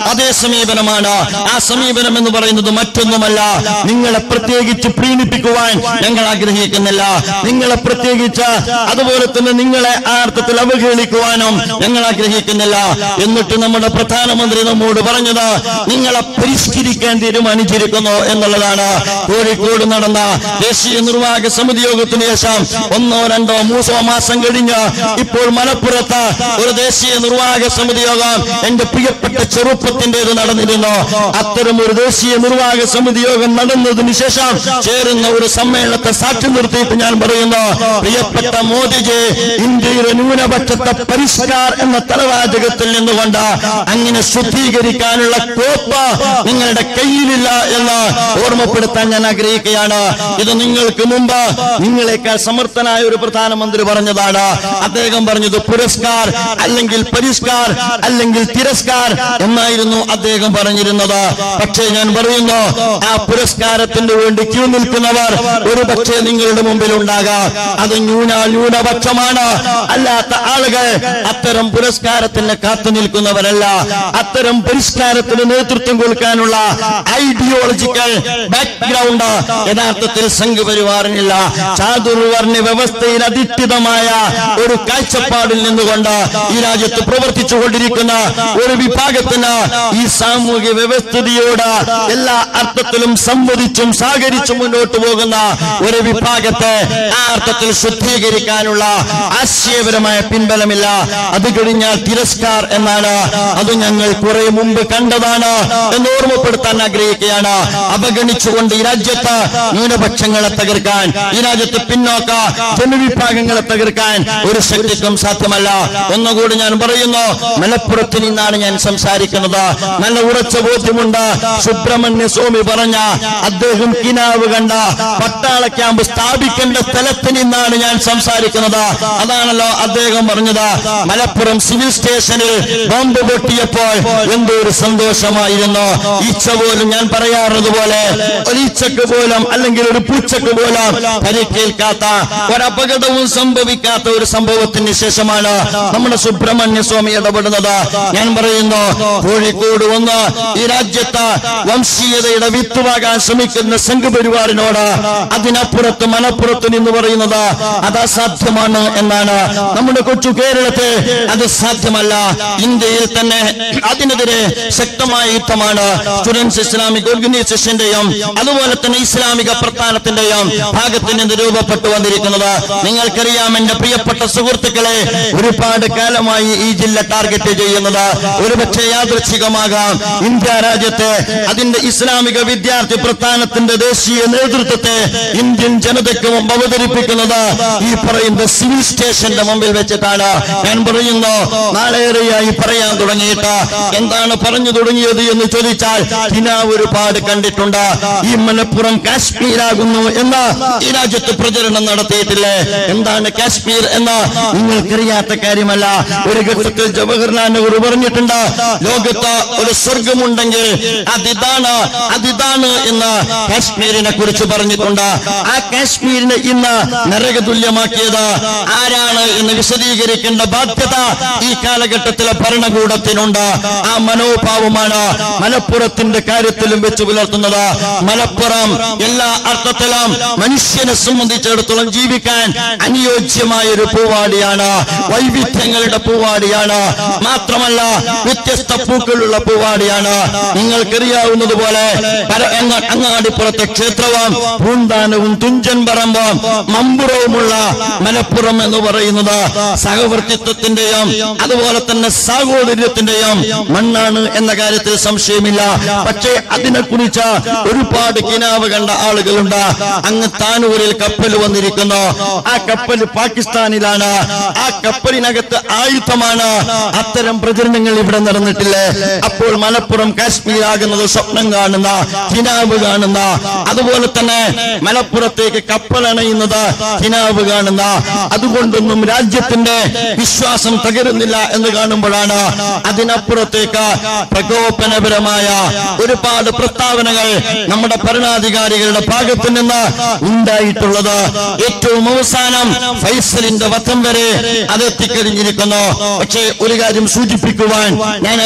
അതേ സമീപനമാണ് ആ സമീപനം എന്ന് പറയുന്നത് മറ്റൊന്നുമല്ല നിങ്ങളെ പ്രത്യേകിച്ച് പ്രീണിപ്പിക്കുവാൻ ഞങ്ങൾ ആഗ്രഹിക്കുന്നില്ല നിങ്ങളെ പ്രത്യേകിച്ച് അതുപോലെ തന്നെ നിങ്ങളെ ആ അർത്ഥത്തിൽ അവഹേളിക്കുവാനും ഞങ്ങൾ ആഗ്രഹിക്കുന്നില്ല എന്നിട്ട് നമ്മുടെ പ്രധാനമന്ത്രി നമ്മോട് പറഞ്ഞത് നിങ്ങളെ പരിഷ്കരിക്കാൻ തീരുമാനിച്ചിരിക്കുന്നു എന്നുള്ളതാണ് കോഴിക്കോട് നടന്ന ദേശീയ നിർവാഹക സമിതി യോഗത്തിന് ശേഷം ഒന്നോ രണ്ടോ മൂന്നോ മാസം കഴിഞ്ഞ് ഇപ്പോൾ മലപ്പുറത്ത് ഒരു ദേശീയ നിർവാഹക സമിതി യോഗം എന്റെ പ്രിയപ്പെട്ട ചെറുപ്പത്തിന്റേത് നടന്നിരുന്നു അത്തരം ഒരു ദേശീയ നിർവാഹക സമിതി യോഗം നടന്നതിന് ശേഷം ചേരുന്ന ഒരു സമ്മേളനത്തെ സാക്ഷി നിർത്തിയിട്ട് ഞാൻ പറയുന്നു പ്രിയപ്പെട്ട മോദിജി ഇന്ത്യയിലെ ന്യൂനപക്ഷത്തെ പരിഷ്കാർ എന്ന തലവാചകത്തിൽ നിന്നുകൊണ്ട് അങ്ങനെ ശുദ്ധീകരിക്കാനുള്ള കോപ്പ് നിങ്ങളുടെ കയ്യിലില്ല എന്ന് ഓർമ്മപ്പെടുത്താൻ ഞാൻ ആഗ്രഹിക്കുകയാണ് ഇത് നിങ്ങൾക്ക് മുമ്പ് നിങ്ങളെക്കാൾ സമർത്ഥനായ ഒരു പ്രധാനമന്ത്രി പറഞ്ഞതാണ് അദ്ദേഹം പറഞ്ഞത് പുരസ്കാർ അല്ലെങ്കിൽ പരിഷ്കാർ അല്ലെങ്കിൽ തിരസ്കാർ എന്നായിരുന്നു അദ്ദേഹം പറഞ്ഞിരുന്നത് പക്ഷേ ഞാൻ പറയുന്നു ആ പുരസ്കാരത്തിന് വേണ്ടി ക്യൂ നിൽക്കുന്നവർ ഒരു പക്ഷേ നിങ്ങളുടെ മുമ്പിൽ ഉണ്ടാകാം അത് ന്യൂന ന്യൂനപക്ഷമാണ് അല്ലാത്ത ആളുകൾ അത്തരം പുരസ്കാരത്തിന് കാത്തു നിൽക്കുന്നവരല്ല അത്തരം പരിഷ്കാരത്തിന് നേതൃത്വം കൊടുക്കാനുള്ള ഐഡിയോളജിക്കൽ ബാക്ക്ഗ്രൗണ്ട് യഥാർത്ഥത്തിൽ സംഘപരിവാറിനില്ല ചാതുർവർണ്ണ വ്യവസ്ഥയിൽ അധിഷ്ഠിതമായ ഒരു കാഴ്ചപ്പാടിൽ നിന്നുകൊണ്ട് ഈ രാജ്യത്ത് പ്രവർത്തിച്ചു കൊണ്ടിരിക്കുന്ന ഒരു വിഭാഗത്തിന് ഈ സാമൂഹ്യ വ്യവസ്ഥിതിയോട് എല്ലാ അർത്ഥത്തിലും സംവദിച്ചും സഹകരിച്ചും മുന്നോട്ട് പോകുന്ന ഒരു വിഭാഗത്തെ ആ അർത്ഥത്തിൽ ശുദ്ധീകരിക്കാനുള്ള ആശയപരമായ പിൻബലമില്ല അത് കഴിഞ്ഞാൽ തിരസ്കാർ എന്നാണ് അത് ഞങ്ങൾ കുറെ മുമ്പ് കണ്ടതാണ് എന്ന് ഓർമ്മപ്പെടുത്താൻ ആഗ്രഹിക്കുകയാണ് അവഗണിച്ചുകൊണ്ട് ഈ രാജ്യത്ത് ന്യൂനപക്ഷങ്ങളെ തകർക്കാൻ ഈ രാജ്യത്ത് പിന്നോക്ക ജനവിഭാഗങ്ങളെ തകർക്കാൻ ഒരു ശക്തിക്കും സാധ്യമല്ല ഒന്നുകൂടി ഞാൻ പറയുന്നു മലപ്പുറത്ത് നിന്നാണ് ഞാൻ സംസാരിക്കുന്നത് നല്ല ഉറച്ച ബോധ്യമുണ്ട് സുബ്രഹ്മണ്യ സ്വാമി പറഞ്ഞ അദ്ദേഹം കിനാവ് കണ്ട പട്ടാള ക്യാമ്പ് സ്ഥാപിക്കേണ്ട സ്ഥലത്ത് നിന്നാണ് ഞാൻ സംസാരിക്കുന്നത് അതാണല്ലോ അദ്ദേഹം പറഞ്ഞത് മലപ്പുറം സിവിൽ സ്റ്റേഷനിൽ ബോംബ് പൊട്ടിയപ്പോൾ എന്തോ ഒരു സന്തോഷമായിരുന്നു ഈച്ച പോലും ഞാൻ പറയാറുള്ളത് പോലെ ഒരീച്ചക്ക് പോലും അല്ലെങ്കിൽ ഒരു പൂച്ചക്ക് പോലും പരിക്കേൽക്കാത്ത ഒരപകടവും സംഭവിക്കാത്ത ഒരു സംഭവത്തിന് ശേഷമാണ് നമ്മുടെ സുബ്രഹ്മണ്യ സ്വാമി ഇടപെടുന്നത് ഞാൻ പറയുന്നു കോഴിക്കോട് വന്ന് ഈ രാജ്യത്ത് വംശീയതയുടെ വിത്തുവാകാൻ ശ്രമിക്കുന്ന സംഘപരിവാറിനോട് അതിനപ്പുറത്ത് മലപ്പുറത്ത് നിന്ന് പറയുന്നത് അത് അസാധ്യമാണ് എന്നാണ് നമ്മുടെ കൊച്ചു കേരളത്തെ അത് സാധ്യമല്ല ഇന്ത്യയിൽ തന്നെ അതിനെതിരെ ശക്തമായ യുദ്ധമാണ് സ്റ്റുഡൻസ് ഇസ്ലാമിക് ഓർഗനൈസേഷന്റെയും അതുപോലെ തന്നെ ഇസ്ലാമിക പ്രസ്ഥാനത്തിന്റെയും ഭാഗത്ത് നിന്ന് രൂപപ്പെട്ടു വന്നിരിക്കുന്നത് നിങ്ങൾക്കറിയാം എന്റെ പ്രിയപ്പെട്ട സുഹൃത്തുക്കളെ ഒരുപാട് കാലമായി ഈ ജില്ല ടാർഗറ്റ് ചെയ്യുന്നത് ഒരുപക്ഷെ യാദൃച്ഛികമാകാം ഇന്ത്യ രാജ്യത്തെ അതിന്റെ ഇസ്ലാമിക വിദ്യാർത്ഥി പ്രസ്ഥാനത്തിന്റെ ദേശീയ നേതൃത്വത്തെ ഇന്ത്യൻ ജനതയ്ക്ക് മുമ്പ് അവതരിപ്പിക്കുന്നത് ഈ പറയുന്ന സിവിൽ സ്റ്റേഷന്റെ മുമ്പിൽ വെച്ചിട്ടാണ് ഞാൻ പറയുന്നു നാളേറെയായി പറയാൻ തുടങ്ങിയിട്ട് എന്താണ് പറഞ്ഞു തുടങ്ങിയത് എന്ന് ചോദിച്ചാൽ ഹിന ഒരുപാട് കണ്ടിട്ടുണ്ട് ഈ മലപ്പുറം കാശ്മീരാകുന്നു എന്ന് ഈ രാജ്യത്ത് പ്രചരണം നടത്തിയിട്ടില്ലേ എന്താണ് കാശ്മീർ എന്ന് നിങ്ങൾക്കറിയാത്ത കാര്യമല്ല ഒരു ഘട്ടത്തിൽ ജവഹർലാൽ നെഹ്റു പറഞ്ഞിട്ടുണ്ട് ലോകത്ത് ഒരു സ്വർഗമുണ്ടെങ്കിൽ അതിതാണ് അതിതാണ് എന്ന് കാശ്മീരിനെ കുറിച്ച് പറഞ്ഞിട്ടുണ്ട് ആ കാശ്മീരിനെ ഇന്ന് നരകതുല്യമാക്കിയത് ആരാണ് എന്ന് വിശദീകരിക്കേണ്ട ബാധ്യത ഈ കാലഘട്ടത്തിലെ ഭരണകൂടത്തിനുണ്ട് ആ മനോഭാവമാണ് മലപ്പുറത്തിന്റെ കാര്യത്തിലും വെച്ച് പുലർത്തുന്നത് മലപ്പുറം എല്ലാ അർത്ഥത്തിലും മനുഷ്യനെ സംബന്ധിച്ചിടത്തോളം ജീവിക്കാൻ അനുയോജ്യമായ ഒരു പൂവാടിയാണ് വൈവിധ്യങ്ങളുടെ പൂവാടിയാണ് മാത്രമല്ല വ്യത്യസ്ത പൂക്കളുള്ള പൂവാടിയാണ് നിങ്ങൾക്കറിയാവുന്നതുപോലെ പര- അങ്ങ- അങ്ങാടിപ്പുറത്തെ ക്ഷേത്രവും പൂന്താനവും തുഞ്ചൻ പറമ്പും മമ്പുറവുമുള്ള മലപ്പുറം എന്ന് പറയുന്നത് സഹവർത്തിത്വത്തിന്റെയും അതുപോലെ തന്നെ സാഹോദര്യത്തിന്റെയും മണ്ണാണ് എന്ന കാര്യത്തിൽ സംശയമില്ല പക്ഷേ അതിനെക്കുറിച്ച് ഒരുപാട് കിനാവ് കണ്ട ആളുകളുണ്ട് അങ്ങ് താനൂരിൽ കപ്പൽ വന്നിരിക്കുന്നു ആ കപ്പൽ പാകിസ്ഥാനിലാണ് ആ കപ്പലിനകത്ത് ആയുധമാണ് അത്തരം പ്രചരണങ്ങൾ ഇവിടെ നടന്നിട്ടില്ലേ അപ്പോൾ മലപ്പുറം കാശ്മീർ ആകുന്നത് സ്വപ്നം കാണുന്ന കിനാവ് കാണുന്ന അതുപോലെ തന്നെ മലപ്പുറത്തേക്ക് കപ്പലണയുന്നത് കിനാവ് കാണുന്ന അതുകൊണ്ടൊന്നും രാജ്യത്തിന്റെ വിശ്വാസം തകരുന്നില്ല എന്ന് കാണുമ്പോഴാണ് അതിനപ്പുറത്തേക്ക് പ്രകോപനപരമായ ഒരുപാട് പ്രസ്താവനകൾ നമ്മുടെ ഭരണാധികാരികളുടെ ഭാഗത്ത് നിന്ന് ഉണ്ടായിട്ടുള്ളത് ഏറ്റവും അവസാനം ഫൈസലിന്റെ വധം വരെ അത് എത്തിക്കഴിഞ്ഞിരിക്കുന്നു പക്ഷേ ഒരു കാര്യം സൂചിപ്പിക്കുവാൻ ഞാൻ ആഗ്രഹിക്കുക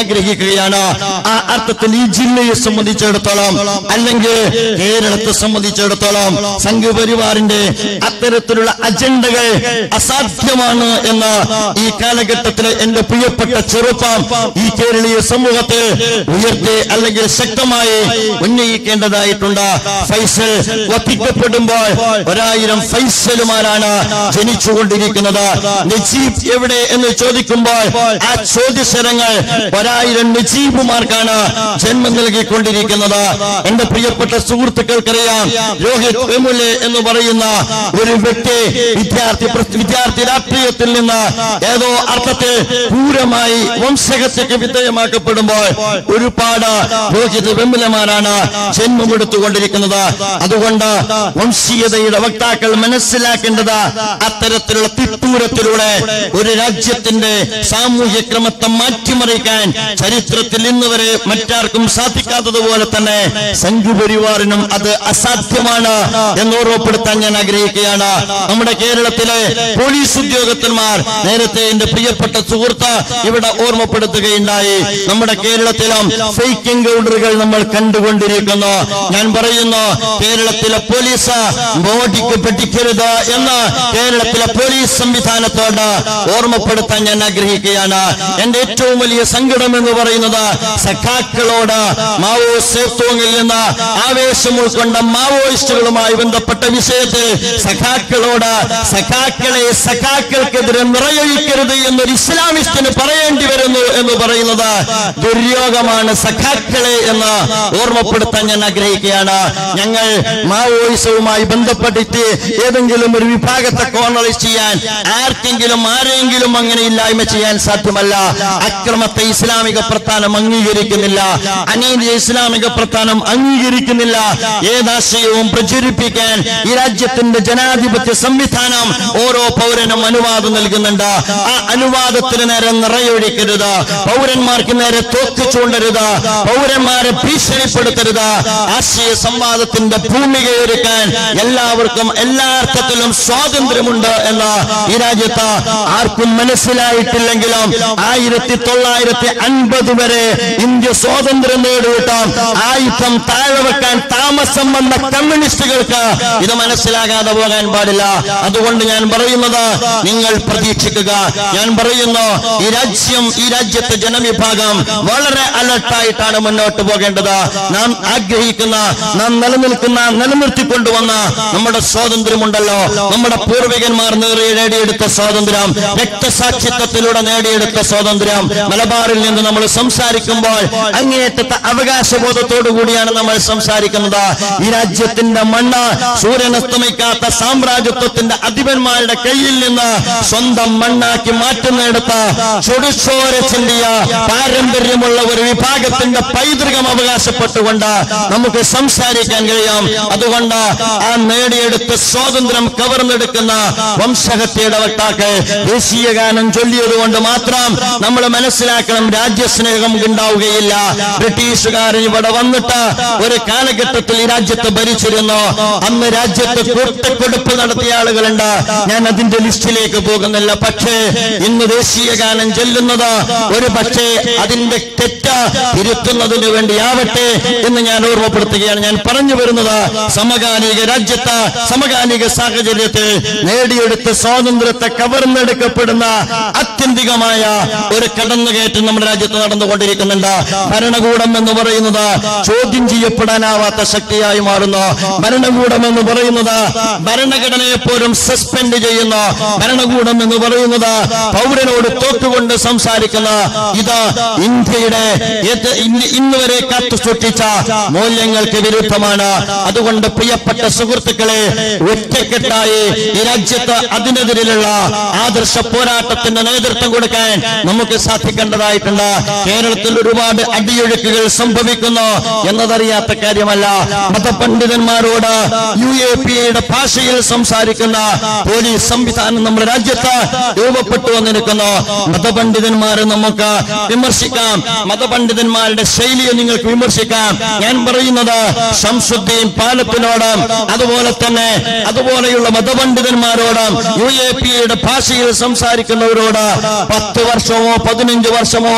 മനസ്സിലാക്കുകയാണ് ആ അർത്ഥത്തിൽ ഈ ജില്ലയെ സംബന്ധിച്ചിടത്തോളം അല്ലെങ്കിൽ കേരളത്തെ സംബന്ധിച്ചിടത്തോളം സംഘപരിവാറിന്റെ അത്തരത്തിലുള്ള അജണ്ടകൾ അസാധ്യമാണ് എന്ന് ഈ കാലഘട്ടത്തിൽ എന്റെ പ്രിയപ്പെട്ട ചെറുപ്പം ഈ കേരളീയ സമൂഹത്തിൽ ഉയർത്തി അല്ലെങ്കിൽ ശക്തമായി ഉന്നയിക്കേണ്ടതായിട്ടുണ്ട് ഫൈസൽ വധിക്കപ്പെടുമ്പോൾ ഒരായിരം ഫൈസലുമാരാണ് ജനിച്ചുകൊണ്ടിരിക്കുന്നത് നജീബ് എവിടെ എന്ന് ചോദിക്കുമ്പോൾ ആ ചോദ്യശരങ്ങൾ ഒരായിരം നജീബുമാർക്കാണ് ജന്മം നൽകിക്കൊണ്ടിരിക്കുന്നത് എന്റെ പ്രിയപ്പെട്ട സുഹൃത്തുക്കൾക്കറിയാം രോഹിത് വെമുലെ എന്ന് പറയുന്ന ഒരു വ്യക്തി വിദ്യാർത്ഥി പ്രസ്- വിദ്യാർത്ഥി രാഷ്ട്രീയത്തിൽ നിന്ന് ഏതോ അർത്ഥത്തിൽ ക്രൂരമായി വംശഹത്യക്ക് വിധേയമാക്കപ്പെടുമ്പോൾ ഒരുപാട് രോഹിത് വെമുലമാരാണ് ജന്മമെടുത്തുകൊണ്ടിരിക്കുന്നത് അതുകൊണ്ട് വംശീയതയുടെ വക്താക്കൾ മനസ്സിലാക്കേണ്ടത് അത്തരത്തിലുള്ള തിട്ടൂരത്തിലൂടെ ഒരു രാജ്യത്തിന്റെ സാമൂഹ്യ ക്രമത്തെ മാറ്റിമറിക്കാൻ ചരിത്രത്തിൽ ഇന്ന് വരെ മറ്റാർക്കും സാധിക്കാത്തതുപോലെ തന്നെ സംഘപരിവാറിനും അത് അസാധ്യമാണ് എന്ന് ഓർമ്മപ്പെടുത്താൻ ഞാൻ ആഗ്രഹിക്കുകയാണ് നമ്മുടെ കേരളത്തിലെ പോലീസ് ഉദ്യോഗസ്ഥന്മാർ നേരത്തെ എന്റെ പ്രിയപ്പെട്ട സുഹൃത്ത് ഇവിടെ ഓർമ്മപ്പെടുത്തുകയുണ്ടായി നമ്മുടെ കേരളത്തിലും ഫേക്ക് എൻകൗണ്ടറുകൾ നമ്മൾ കണ്ടുകൊണ്ടിരിക്കുന്നു ഞാൻ പറയുന്നു കേരളത്തിലെ പോലീസ് മോഡിക്ക് പഠിക്കരുത് എന്ന് കേരളത്തിലെ പോലീസ് സംവിധാനത്തോട് ഓർമ്മപ്പെടുത്താൻ ഞാൻ ആഗ്രഹിക്കുകയാണ് എന്റെ ഏറ്റവും വലിയ സങ്കടം എന്ന് പറയുന്നത് സഖാക്കളോട് മാവോ സേത്തോങ്ങിൽ നിന്ന് ആവേശം ഉൾക്കൊണ്ട മാവോയിസ്റ്റുകളുമായി ബന്ധപ്പെട്ട വിഷയത്തിൽ സഖാക്കളോട് സഖാക്കളെ സഖാക്കൾക്കെതിരെ നിറയൊഴിക്കരുത് എന്നൊരു ഇസ്ലാമിസ്റ്റിന് പറയേണ്ടി വരുന്നു എന്ന് പറയുന്നത് ദുര്യോഗമാണ് സഖാക്കളെ എന്ന് ഓർമ്മപ്പെടുത്താൻ ഞാൻ ആഗ്രഹിക്കുകയാണ് ഞങ്ങൾ മാവോയിസവുമായി ബന്ധപ്പെട്ടിട്ട് ഏതെങ്കിലും ഒരു വിഭാഗത്തെ കോർണറൈസ് ചെയ്യാൻ ആർക്കെങ്കിലും ആരെങ്കിലും അങ്ങനെ ഇല്ലായ്മ ചെയ്യാൻ സാധ്യമല്ല അക്രമത്തെ ഇസ്ലാമിക പ്രസ്ഥാനം അംഗീകരിക്കുന്നില്ല അനീതി ഇസ്ലാമിക പ്രസ്ഥാനം അംഗീകരിക്കുന്നില്ല ഏതാശയവും പ്രചരിപ്പിക്കാൻ ഈ രാജ്യത്തിന്റെ ജനാധിപത്യ സംവിധാനം ഓരോ പൗരനും അനുവാദം നൽകുന്നുണ്ട് ആ അനുവാദത്തിന് നേരെ നിറയൊഴിക്കരുത് പൗരന്മാർക്ക് നേരെ തോക്ക് ചൂണ്ടരുത് പൗരന്മാരെ ഭീഷണിപ്പെടുത്തരുത് ആശയ സംവാദത്തിന്റെ ഭൂമികയൊരുക്കാൻ എല്ലാവർക്കും എല്ലാ അർത്ഥത്തിലും സ്വാതന്ത്ര്യമുണ്ട് എന്ന് ഈ രാജ്യത്ത് ആർക്കും മനസ്സിലായിട്ടില്ലെങ്കിലും ആയിരത്തി തൊള്ളായിരത്തി അൻപത് വരെ ഇന്ത്യ സ്വാതന്ത്ര്യം നേടിയിട്ട് ആയുധം താഴെ വെക്കാൻ താമസം വന്ന കമ്മ്യൂണിസ്റ്റുകൾക്ക് ഇത് മനസ്സിലാകാതെ പോകാൻ പാടില്ല അതുകൊണ്ട് ഞാൻ പറയുന്നത് നിങ്ങൾ പ്രതീക്ഷിക്കുക ഞാൻ പറയുന്നു ഈ രാജ്യം ഈ രാജ്യത്തെ ജനവിഭാഗം വളരെ അലർട്ടായിട്ടാണ് മുന്നോട്ട് പോകേണ്ടത് നാം ആഗ്രഹിക്കുന്ന നാം നിലനിൽക്കുന്ന നിലനിർത്തിക്കൊണ്ടുവന്ന നമ്മുടെ സ്വാതന്ത്ര്യമുണ്ടല്ലോ നമ്മുടെ പൂർവികന്മാർ നേറി നേടിയെടുത്ത സ്വാതന്ത്ര്യം രക്തസാക്ഷിത്വത്തിലൂടെ നേടിയെടുത്ത സ്വാതന്ത്ര്യം മലബാറിൽ നിന്ന് നമ്മൾ സംസാരിക്കുമ്പോൾ അങ്ങേയറ്റത്തെ അവകാശബോധത്തോടു കൂടിയാണ് നമ്മൾ സംസാരിക്കുന്നത് ഈ രാജ്യത്തിന്റെ മണ്ണ് സൂര്യനസ്തമിക്കാത്ത സാമ്രാജ്യത്വത്തിന്റെ അധിപന്മാരുടെ കയ്യിൽ നിന്ന് സ്വന്തം മണ്ണാക്കി മാറ്റുന്നെടുത്ത ചൊടുച്ചോര ചിന്തിയ പാരമ്പര്യമുള്ള ഒരു വിഭാഗത്തിന്റെ പൈതൃകം അവകാശപ്പെട്ടുകൊണ്ട് നമുക്ക് സംസാരിക്കാൻ കഴിയാം അതുകൊണ്ട് ആ നേടിയെടുത്ത സ്വാതന്ത്ര്യം കവർന്നെടുക്കുന്ന വംശഹത്യയുടെ വക്താക്കൾ ദേശീയ ഗാനം ചൊല്ലിയത് കൊണ്ട് മാത്രം നമ്മൾ മനസ്സിലാക്കണം രാജ്യസ്നേഹം ഉണ്ടാവുകയില്ല ബ്രിട്ടീഷുകാരൻ ഇവിടെ വന്നിട്ട് ഒരു കാലഘട്ടത്തിൽ ഈ രാജ്യത്ത് ഭരിച്ചിരുന്നു അന്ന് രാജ്യത്ത് കൂട്ടക്കൊടുപ്പ് നടത്തിയ ആളുകളുണ്ട് ഞാൻ അതിന്റെ ലിസ്റ്റിലേക്ക് പോകുന്നില്ല പക്ഷേ ഇന്ന് ദേശീയ ഗാനം ചെല്ലുന്നത് ഒരു പക്ഷേ അതിന്റെ തെറ്റ് തിരുത്തുന്നതിന് വേണ്ടിയാവട്ടെ എന്ന് ഞാൻ ഓർമ്മപ്പെടുത്തുകയാണ് ഞാൻ പറഞ്ഞു വരുന്നത് സമകാലിക രാജ്യത്ത് സമകാലിക സാഹചര്യത്തിൽ നേടിയെടുത്ത സ്വാതന്ത്ര്യത്തെ കവർന്നെടുക്കപ്പെടുന്ന ആത്യന്തികമായ ഒരു കടന്നുകയറ്റം നമ്മുടെ രാജ്യത്ത് നടന്നുകൊണ്ടിരിക്കുന്നുണ്ട് ഭരണകൂടം എന്ന് പറയുന്നത് ചോദ്യം ചെയ്യപ്പെടാനാവാത്ത ശക്തിയായി മാറുന്നു ഭരണകൂടം എന്ന് പറയുന്നത് ഭരണഘടനയെ പോലും സസ്പെൻഡ് ചെയ്യുന്ന ഭരണകൂടം എന്ന് പറയുന്നത് പൗരനോട് തോക്കുകൊണ്ട് സംസാരിക്കുന്ന ഇത് ഇന്ത്യയുടെ ഏത് ഇന്ന് ഇന്ന് വരെ കാത്തു സൂക്ഷിച്ച മൂല്യങ്ങൾക്ക് വിരുദ്ധമാണ് അതുകൊണ്ട് പ്രിയപ്പെട്ട സുഹൃത്തുക്കളെ ഒറ്റക്കെട്ടായി ഈ രാജ്യത്ത് അതിനെതിരെയുള്ള ആദർശ പോരാട്ടത്തിന്റെ നേതൃത്വം കൊടുക്കാൻ നമുക്ക് സാധിക്കേണ്ടതായിട്ടുണ്ട് കേരളത്തിൽ ഒരുപാട് അടിയൊഴുക്കുകൾ സംഭവിക്കുന്നു എന്നതറിയാത്ത കാര്യമല്ല മതപണ്ഡിതന്മാരോട് യു എ പി എയുടെ ഭാഷയിൽ സംസാരിക്കുന്ന പോലീസ് സംവിധാനം നമ്മുടെ രാജ്യത്ത് രൂപപ്പെട്ടു വന്നിരിക്കുന്നു മതപണ്ഡിതന്മാരെ നമുക്ക് വിമർശിക്കാം മതപണ്ഡിതന്മാരുടെ ശൈലിയെ നിങ്ങൾക്ക് വിമർശിക്കാം ഞാൻ പറയുന്നത് ഷംസുദ്ദീൻ പാലത്തിനോടും അതുപോലെ തന്നെ അതുപോലെയുള്ള മതപണ്ഡിതന്മാരോടും യു എ പി എയുടെ ഭാഷയിൽ സംസാരിക്കുന്നവരോട് പത്ത് വർഷമോ പതിനഞ്ച് വർഷമോ ആയേ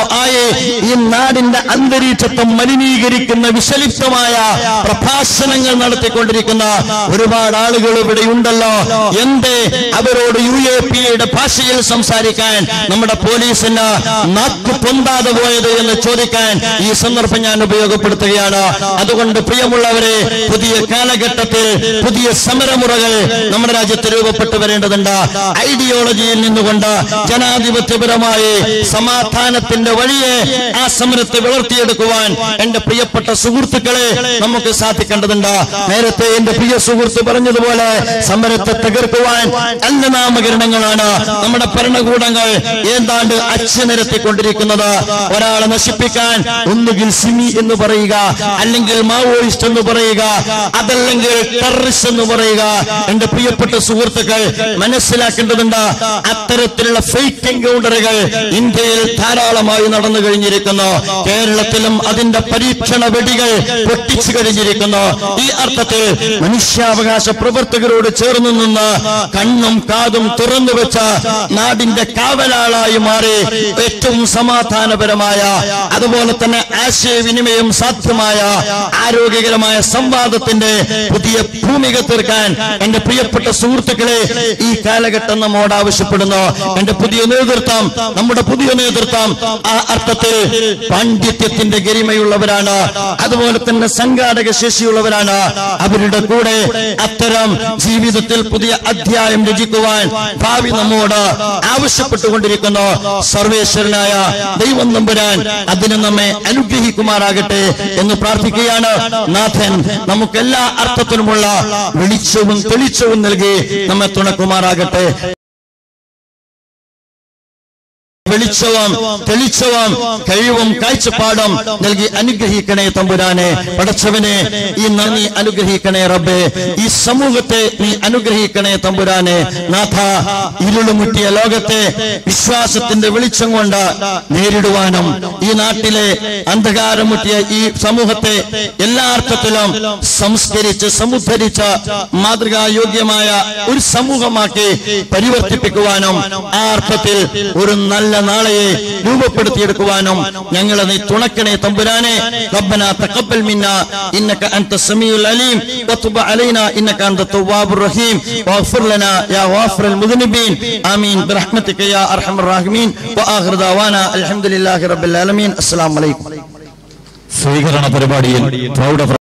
ഈ നാടിന്റെ അന്തരീക്ഷത്തെ മലിനീകരിക്കുന്ന വിഷലിപ്തമായ പ്രഭാഷണങ്ങൾ നടത്തിക്കൊണ്ടിരിക്കുന്ന ഒരുപാട് ആളുകൾ ഇവിടെ ഉണ്ടല്ലോ എന്തേ അവരോട് യു എ പി എയുടെ ഭാഷയിൽ സംസാരിക്കാൻ നമ്മുടെ പോലീസിന് നാക്ക് പൊന്താതെ പോയത് എന്ന് ചോദിക്കാൻ ഈ സന്ദർഭം ഞാൻ ഉപയോഗപ്പെടുത്തുകയാണ് അതുകൊണ്ട് പ്രിയമുള്ളവരെ പുതിയ കാലഘട്ടത്തിൽ പുതിയ സമരമുറകൾ നമ്മുടെ രാജ്യത്ത് രൂപപ്പെട്ടു വരേണ്ടതുണ്ട് ഐഡിയോളജിയിൽ നിന്നുകൊണ്ട് ജനാധിപത്യപരമായി സമാധാനത്തിന്റെ വഴിയെ ആ സമരത്തെ വളർത്തിയെടുക്കുവാൻ എന്റെ പ്രിയപ്പെട്ട സുഹൃത്തുക്കളെ നമുക്ക് സാധിക്കേണ്ടതുണ്ട് നേരത്തെ എന്റെ പ്രിയ സുഹൃത്ത് പറഞ്ഞതുപോലെ സമരത്തെ തകർക്കുവാൻ നല്ല നാമകരണങ്ങളാണ് നമ്മുടെ ഭരണകൂടങ്ങൾ ഏതാണ്ട് അച്ചു നിരത്തിക്കൊണ്ടിരിക്കുന്നത് ഒരാളെ നശിപ്പിക്കാൻ ഒന്നുകിൽ സിമി എന്ന് പറയുക അല്ലെങ്കിൽ മാവോയിസ്റ്റ് എന്ന് പറയുക അതല്ലെങ്കിൽ ടെററിസ്റ്റ് എന്ന് പറയുക എന്റെ പ്രിയപ്പെട്ട സുഹൃത്തുക്കൾ മനസ്സിലാക്കേണ്ടതുണ്ട് അത്തരത്തിലുള്ള ഫേക്ക് എൻകൗണ്ടറുകൾ ഇന്ത്യയിൽ ധാരാളമായി നടന്നു കഴിഞ്ഞിരിക്കുന്നു കേരളത്തിലും അതിന്റെ പരീക്ഷണ വെടികൾ പൊട്ടിച്ചു കഴിഞ്ഞിരിക്കുന്നു ഈ അർത്ഥത്തിൽ മനുഷ്യാവകാശ പ്രവർത്തകരോട് ചേർന്ന് നിന്ന് കണ്ണും കാതും തുറന്നു വെച്ച നാടിന്റെ കാവലാളായി മാറി ഏറ്റവും സമാധാനപരമായ അതുപോലെ തന്നെ ആശയവിനിമയം സാധ്യമായ ആരോഗ്യകരമായ സംവാദത്തിന്റെ പുതിയ ഭൂമിക തീർക്കാൻ എന്റെ പ്രിയപ്പെട്ട സുഹൃത്തുക്കളെ ഈ കാലഘട്ടം നമ്മോട് ആവശ്യപ്പെടുന്നു എന്റെ പുതിയ നേതൃത്വം നമ്മുടെ പുതിയ നേതൃത്വം ആ അർത്ഥത്തിൽ പാണ്ഡിത്യത്തിന്റെ ഗരിമയുള്ളവരാണ് അതുപോലെ തന്നെ സംഘാടക ശേഷിയുള്ളവരാണ് അവരുടെ കൂടെ അത്തരം ജീവിതത്തിൽ പുതിയ അധ്യായം രചിക്കുവാൻ ഭാവി നമ്മോട് ആവശ്യപ്പെട്ടുകൊണ്ടിരിക്കുന്നു സർവേശ്വരനായ ദൈവം നമ്പുരാൻ അതിന് നമ്മെ അനുഗ്രഹിക്കുമാറാകട്ടെ എന്ന് പ്രാർത്ഥിക്കുകയാണ് നാഥൻ നമുക്ക് എല്ലാ അർത്ഥത്തിലുമുള്ള വെളിച്ചവും തെളിച്ചവും നൽകി നമ്മെ തുണക്കുമാറാകട്ടെ വെളിച്ചവും തെളിച്ചവും കഴിവും കാഴ്ചപ്പാടും നൽകി അനുഗ്രഹിക്കണേ തമ്പുരാനെ പടച്ചവനെ ഈ നന്ദി അനുഗ്രഹിക്കണേ റബ്ബേ ഈ സമൂഹത്തെ നീ അനുഗ്രഹിക്കണേ തമ്പുരാനെ നാഥ ഇരുളുമുട്ടിയ ലോകത്തെ വിശ്വാസത്തിന്റെ വെളിച്ചം കൊണ്ട് നേരിടുവാനും ഈ നാട്ടിലെ അന്ധകാരം മുട്ടിയ ഈ സമൂഹത്തെ എല്ലാ അർത്ഥത്തിലും സംസ്കരിച്ച് സമുദ്ധരിച്ച് മാതൃകായോഗ്യമായ ഒരു സമൂഹമാക്കി പരിവർത്തിപ്പിക്കുവാനും ആ അർത്ഥത്തിൽ ഒരു നല്ല നാളെയെ രൂപപ്പെടുത്തിയെടുക്കുവാനും ഞങ്ങളെ നീ തുണക്കണേ തമ്പുരാനെ റബ്ബന തഖബ്ബൽ മിന്ന ഇന്നക അൻത സമീഉൽ അലീം വതുബ് അലൈനാ ഇന്നക അൻത തവ്വാബുർ റഹീം വഗ്ഫിർ ലനാ യാ ഗാഫിറൽ മുദ്നിബീൻ ആമീൻ ബിറഹ്മതിക യാ അർഹമർ റഹീമീൻ വആഖിർ ദഅവാന അൽഹംദുലില്ലാഹി റബ്ബിൽ ആലമീൻ അസ്സലാമു അലൈക്കും സ്വീകരണ പരിപാടിയിൽ പ്രൗഢ